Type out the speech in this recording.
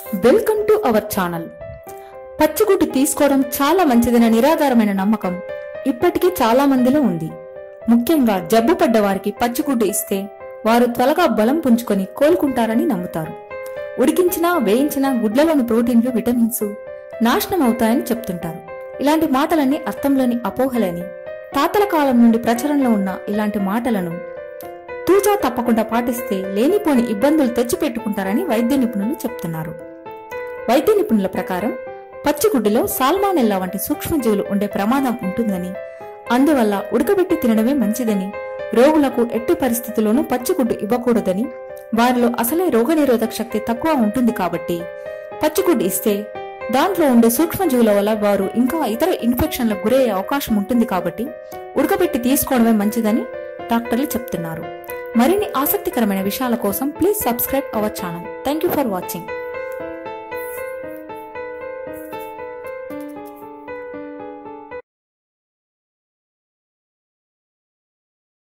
welcome to our channel పచ్చిగుడ్డు తీసుకోవడం చాలా మంచిదనే నిరాధారమైన నమ్మకం ఇప్పటికీ చాలా మందిలో ఉంది ముఖ్యంగా జబ్బు పడ్డ వారికి పచ్చిగుడ్డు ఇస్తే వారు త్వరగా బలం పుంజుకొని కోలుకుంటారని నమ్ముతారు ఉడికించినా వేయించిన గుడ్లలోని ప్రోటీన్లు విటమిన్స్ నాశనం అవుతాయని చెప్తుంటారు ఇలాంటి మాటలన్నీ అర్థంలోని అపోహలని తాతల కాలం నుండి ప్రచారంలో ఉన్న ఇలాంటి మాటలను తూచా తప్పకుండా పాటిస్తే లేనిపోని ఇబ్బందులు తెచ్చిపెట్టుకుంటారని వైద్య నిపుణులు చెప్తున్నారు వైద్య నిపుణుల ప్రకారం పచ్చిగుడ్డులో సాల్మానెల్లా వంటి సూక్ష్మజీవులు ఉండే ప్రమాదం ఉంటుందని అందువల్ల ఉడకబెట్టి తినడమే మంచిదని రోగులకు ఎట్టి పరిస్థితుల్లోనూ పచ్చిగుడ్డు ఇవ్వకూడదని వారిలో అసలే రోగనిరోధక శక్తి తక్కువ ఉంటుంది కాబట్టి పచ్చిగుడ్డు ఇస్తే దాంట్లో ఉండే సూక్ష్మజీవుల వల్ల వారు ఇంకా ఇతర ఇన్ఫెక్షన్లకు గురయ్యే అవకాశం ఉంటుంది కాబట్టి ఉడకబెట్టి తీసుకోవడమే మంచిదని డాక్టర్లు చెప్తున్నారు మరిన్ని ఆసక్తికరమైన విషయాల కోసం please subscribe our channel thank you for watching